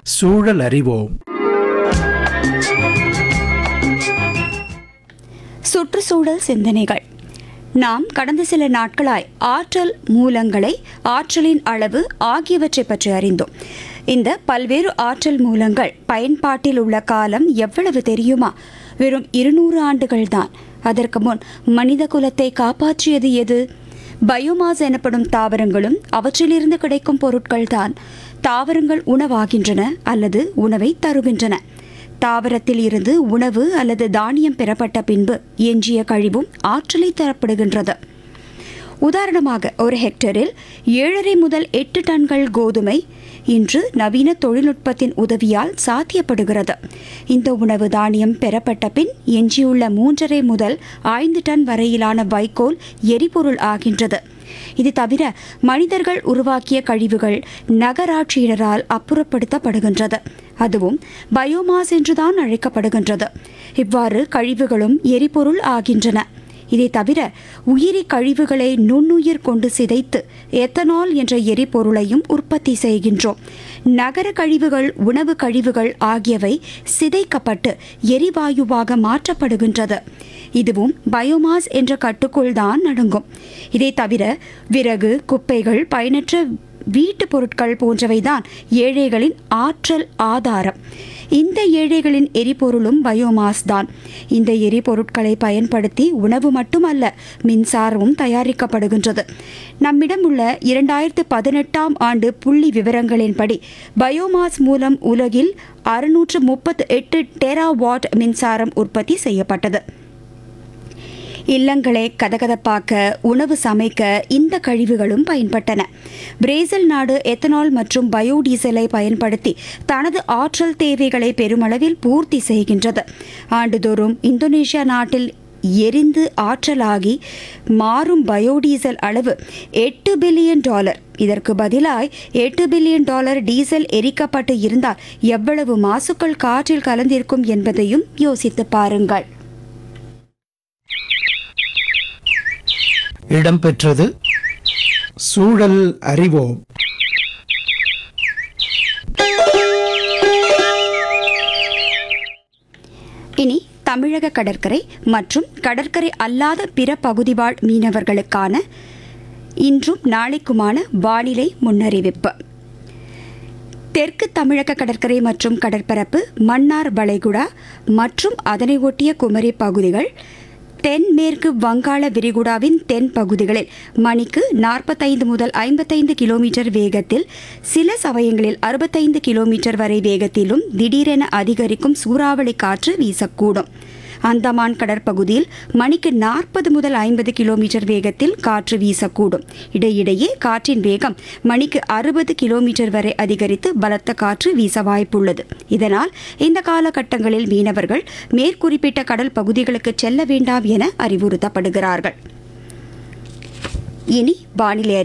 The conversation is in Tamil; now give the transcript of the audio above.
சூழல் அறிவோம் சுற்றுச்சூழல் சிந்தனைகள் நாம் கடந்த சில நாட்களாய் ஆற்றல் மூலங்களை ஆற்றலின் அளவு ஆகியவற்றை பற்றி அறிந்தோம் இந்த பல்வேறு ஆற்றல் மூலங்கள் பயன்பாட்டில் உள்ள காலம் எவ்வளவு தெரியுமா வெறும் இருநூறு ஆண்டுகள்தான் அதற்கு முன் மனித குலத்தை காப்பாற்றியது எது பயோமாஸ் எனப்படும் தாவரங்களும் அவற்றிலிருந்து கிடைக்கும் பொருட்கள்தான் தாவரங்கள் உணவாகின்றன அல்லது உணவை தருகின்றன தாவரத்தில் இருந்து உணவு அல்லது தானியம் பெறப்பட்ட பின்பு எஞ்சிய கழிவும் ஆற்றலை தரப்படுகின்றது உதாரணமாக ஒரு ஹெக்டரில் ஏழரை முதல் எட்டு டன்கள் கோதுமை இன்று நவீன தொழில்நுட்பத்தின் உதவியால் சாத்தியப்படுகிறது இந்த உணவு தானியம் பெறப்பட்ட பின் எஞ்சியுள்ள மூன்றரை முதல் ஐந்து டன் வரையிலான வைக்கோல் எரிபொருள் ஆகின்றது இது தவிர மனிதர்கள் உருவாக்கிய கழிவுகள் நகராட்சியினரால் அப்புறப்படுத்தப்படுகின்றது அதுவும் பயோமாஸ் என்றுதான் அழைக்கப்படுகின்றது இவ்வாறு கழிவுகளும் எரிபொருள் ஆகின்றன இதை தவிர உயிரி கழிவுகளை நுண்ணுயிர் கொண்டு சிதைத்து எத்தனால் என்ற எரிபொருளையும் உற்பத்தி செய்கின்றோம் நகர கழிவுகள் உணவு கழிவுகள் ஆகியவை சிதைக்கப்பட்டு எரிவாயுவாக மாற்றப்படுகின்றது இதுவும் பயோமாஸ் என்ற கட்டுக்குள் தான் அடங்கும் இதை தவிர விறகு குப்பைகள் பயனற்ற வீட்டு பொருட்கள் போன்றவைதான் ஏழைகளின் ஆற்றல் ஆதாரம் இந்த ஏழைகளின் எரிபொருளும் பயோமாஸ் தான் இந்த எரிபொருட்களை பயன்படுத்தி உணவு மட்டுமல்ல மின்சாரமும் தயாரிக்கப்படுகின்றது நம்மிடம் உள்ள இரண்டாயிரத்து பதினெட்டாம் ஆண்டு புள்ளி விவரங்களின்படி பயோமாஸ் மூலம் உலகில் அறுநூற்று முப்பத்து எட்டு டெராவாட் மின்சாரம் உற்பத்தி செய்யப்பட்டது இல்லங்களை கதகதப்பாக்க உணவு சமைக்க இந்த கழிவுகளும் பயன்பட்டன பிரேசில் நாடு எத்தனால் மற்றும் பயோடீசலை பயன்படுத்தி தனது ஆற்றல் தேவைகளை பெருமளவில் பூர்த்தி செய்கின்றது ஆண்டுதோறும் இந்தோனேஷியா நாட்டில் எரிந்து ஆற்றலாகி மாறும் பயோடீசல் அளவு எட்டு பில்லியன் டாலர் இதற்கு பதிலாய் எட்டு பில்லியன் டாலர் டீசல் எரிக்கப்பட்டு இருந்தால் எவ்வளவு மாசுக்கள் காற்றில் கலந்திருக்கும் என்பதையும் யோசித்து பாருங்கள் இடம்பெற்றது சூழல் அறிவோம் இனி தமிழக கடற்கரை மற்றும் கடற்கரை அல்லாத பிற பகுதிவாழ் மீனவர்களுக்கான இன்றும் நாளைக்குமான வானிலை முன்னறிவிப்பு தெற்கு தமிழக கடற்கரை மற்றும் கடற்பரப்பு மன்னார் வளைகுடா மற்றும் அதனை ஒட்டிய குமரி பகுதிகள் தென்மேற்கு வங்காள விரிகுடாவின் தென் பகுதிகளில் மணிக்கு நாற்பத்தைந்து முதல் ஐம்பத்தைந்து கிலோமீட்டர் வேகத்தில் சில சமயங்களில் அறுபத்தைந்து கிலோமீட்டர் வரை வேகத்திலும் திடீரென அதிகரிக்கும் சூறாவளி காற்று வீசக்கூடும் அந்தமான் கடற்பகுதியில் மணிக்கு நாற்பது முதல் ஐம்பது கிலோமீட்டர் வேகத்தில் காற்று வீசக்கூடும் இடையிடையே காற்றின் வேகம் மணிக்கு அறுபது கிலோமீட்டர் வரை அதிகரித்து பலத்த காற்று வீச வாய்ப்புள்ளது இதனால் இந்த காலகட்டங்களில் மீனவர்கள் மேற்குறிப்பிட்ட கடல் பகுதிகளுக்கு செல்ல வேண்டாம் என அறிவுறுத்தப்படுகிறார்கள் இனி வானிலை அறிக்கை